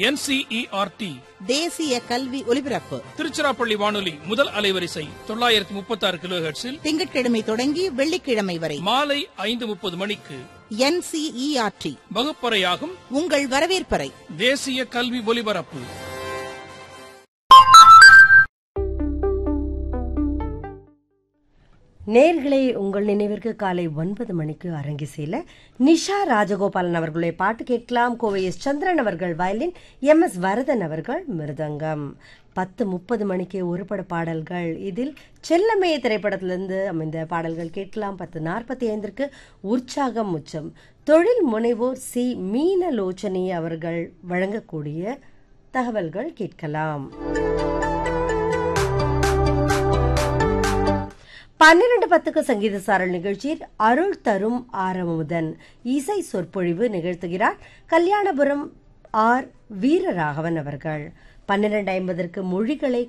NCERT தேசிய கல்வி ஒலிபரப்பு திருச்சிராப்பள்ளி வானொலி முதல் அலைவரிசை தொள்ளாயிரத்தி முப்பத்தி ஆறு கிலோ திங்கட்கிழமை தொடங்கி வெள்ளிக்கிழமை வரை மாலை ஐந்து முப்பது மணிக்கு என்சிஇஆர்டி வகுப்பறையாகும் உங்கள் வரவேற்பறை தேசிய கல்வி ஒலிபரப்பு நேர்களே உங்கள் நினைவிற்கு காலை ஒன்பது மணிக்கு அரங்கிசையில் நிஷா ராஜகோபாலன் அவர்களுடைய பாட்டு கேட்கலாம் கோவை எஸ் சந்திரன் அவர்கள் வயலின் எம் எஸ் வரதன் அவர்கள் மிருதங்கம் பத்து முப்பது மணிக்கு ஒரு பட பாடல்கள் இதில் செல்லமே திரைப்படத்திலிருந்து அமைந்த பாடல்கள் கேட்கலாம் பத்து நாற்பத்தி ஐந்திற்கு உற்சாகம் உச்சம் தொழில் முனைவோர் சி மீனலோச்சனி அவர்கள் வழங்கக்கூடிய தகவல்கள் கேட்கலாம் பன்னிரண்டு பத்துக்கு சங்கீத சாரல் நிகழ்ச்சியில் அருள் தரும் ஆரமுதன் இசை சொற்பொழிவு நிகழ்த்துகிறார் கல்யாணபுரம் ஆர் வீரராகவன் அவர்கள் பன்னிரண்டு ஐம்பதற்கு மொழிகளை